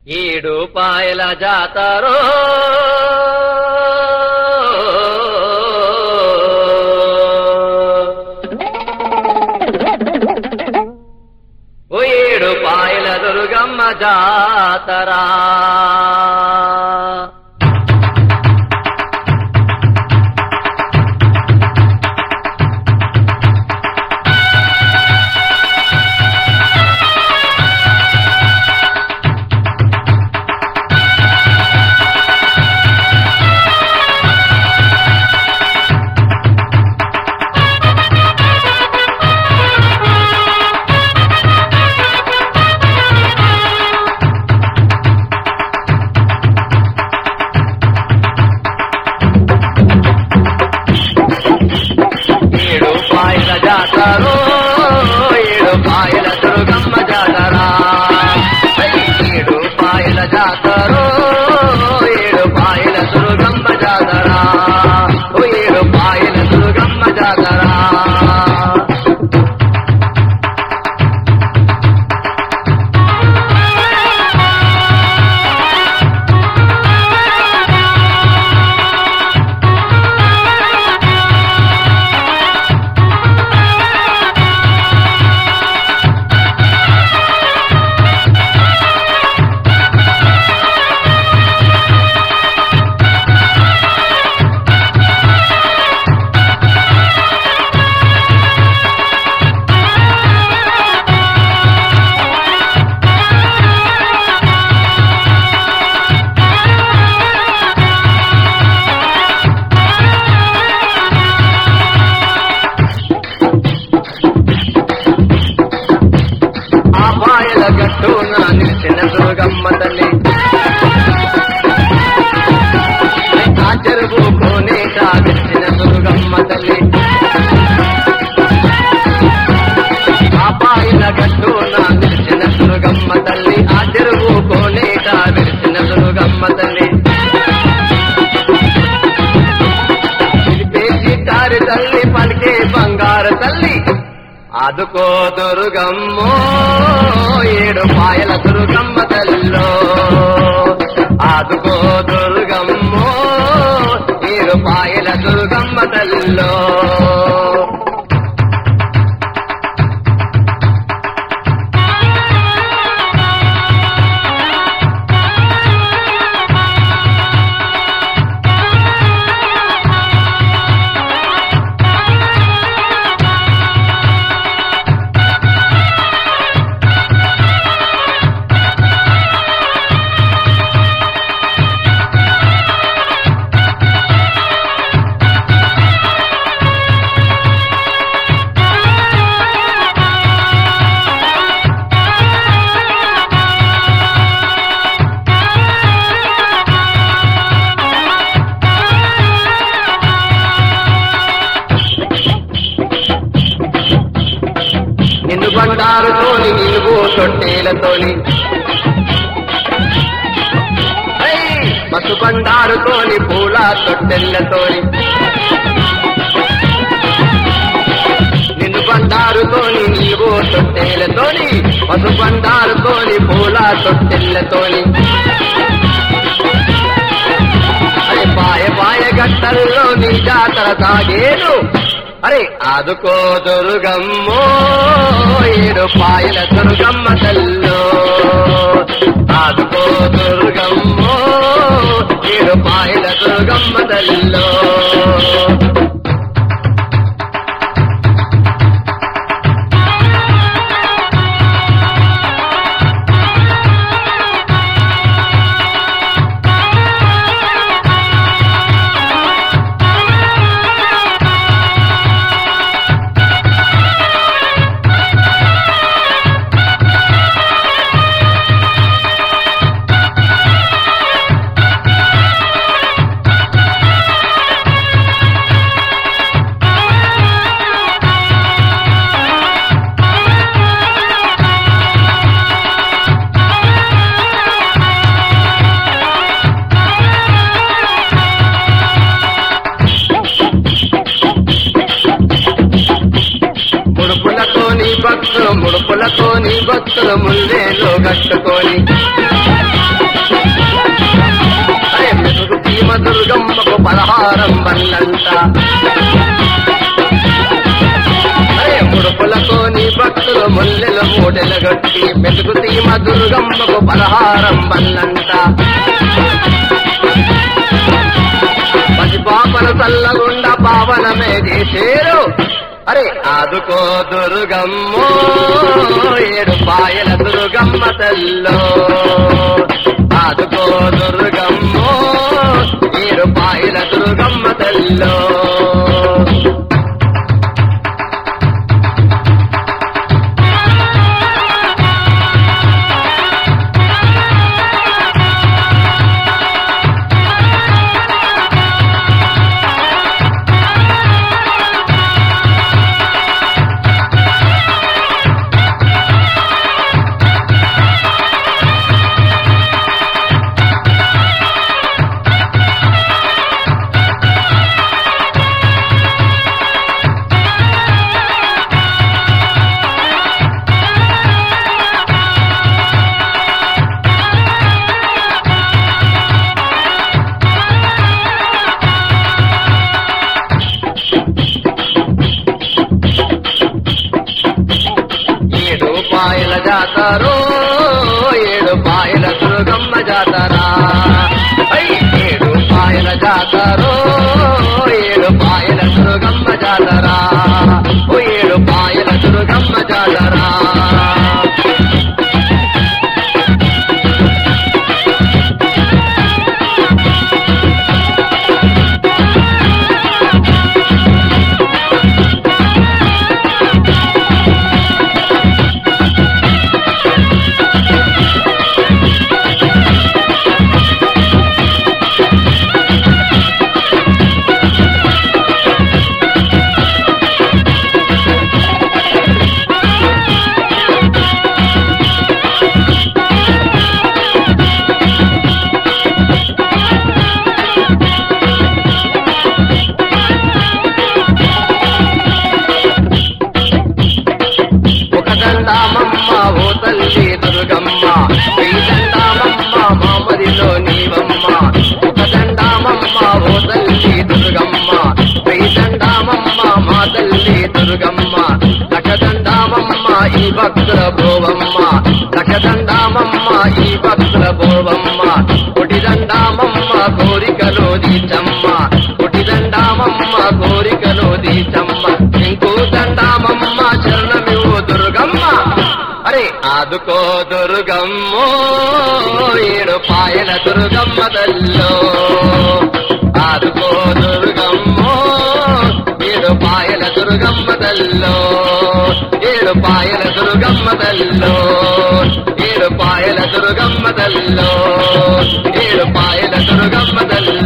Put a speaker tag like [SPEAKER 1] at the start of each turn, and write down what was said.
[SPEAKER 1] ఏడు పాయల జాతరో ఓ ఏడు పాయల దుర్గమ్మ జాతరా ఏడు పాయల జాతరో ఏడు పాయల దుర్గమ్మ జాతరా ఏడు పాయల జాతరో ఏడు పాయల దుర్గమ్మ జాతరా ఓ ఏడు పాయల దుర్గమ్మ జాతరా ఆ పాయల గట్టున నిలిచిన దుర్గమ్మ తల్లి ఆ చెరువు కోనేట విరిచిన దుర్గమ్మ తల్లి ఆ పాయల గట్టున నిలిచిన దుర్గమ్మ తల్లి ఆ చెరువు కోనేట విరిచిన దుర్గమ్మ తల్లి పిలిపేసి తారి తల్లి పలికే బంగారు తల్లి అదుకో దుర్గమ్మో ఏడు పాయల దుర్గమ్మ తల్లో అదుకో దుర్గమ్మో ఏడు పాయల దుర్గమ్మ తల్లో నిన్ను బండారుతోని నిలువు తొట్టేలతోని ఐ! మసు బండారుతోని పూల తొట్టెళ్ళతోని నిన్ను బండారుతోని నీవు తొట్టేలతోని మసు బండారుతోని పూల తొట్టెళ్ళతోని అరే పాయ పాయ గట్టల్లో నీ జాతర సాగేను అరే ఆదుకో దుర్గమ్మో ఏడు పాయల దుర్గమ్మ తల్లో ఆదుకో దుర్గమ్మో ఏడు పాయల దుర్గమ్మ తల్లో ముడుపులతో నీ భక్తులు ముల్లేలో కట్టుకొని పలహారం వల్లంట అరే ముడుపులతో నీ భక్తులు ముల్లెలు మూటెలు గట్టి మెతుకు తీమ దుర్గమ్మకు పలహారం వల్లంట పసిపాపల చల్లగుండ పావనమే చేసేరు అరే ఆదుకో దుర్గమ్మో ఏడు పాయల దుర్గమ్మ తల్లో ఆదుకో దుర్గమ్మో ఏడు పాయల దుర్గమ్మ తల్లో ఏడు పాయల జాతరో ఏడు పాయల దుర్గమ్మ జాతరా ఐ, ఏడు పాయల జాతరో ఏడు పాయల దుర్గమ్మ జాతరా ఓ ఏడు పాయల దుర్గమ్మ జాతరా ఒక దండామమ్మ ఓ తల్లి దుర్గమ్మ వెయ్యి దండామమ్మ మామదిలో నీవమ్మ ఒక దండామమ్మ ఓ తల్లి దుర్గమ్మ వెయ్యి దండామమ్మ మా తల్లి దుర్గమ్మ లక్షదండామమ్మ ఈ భక్తుల భోవమ్మ లక్షదండామమ్మ ఈ భక్తుల భోవమ్మ కొటిదండామమ్మ కోరికలో దీచమ్మ కొటిదండామమ్మ కోరికలో దీచమ్మ ఇంకో దండామమ్మ శరణమివు దుర్గమ్మ అరే ఆదుకో దుర్గమ్మో ఏడు పాయల దుర్గమ్మ తల్లో ఆదుకో దుర్గమ్మో ఏడు పాయల దుర్గమ్మ తల్లో ఏడు పాయల దుర్గమ్మ తల్లో ఏడు పాయల దుర్గమ్మ తల్లో ఏడు పాయల దుర్గమ్మ తల్లో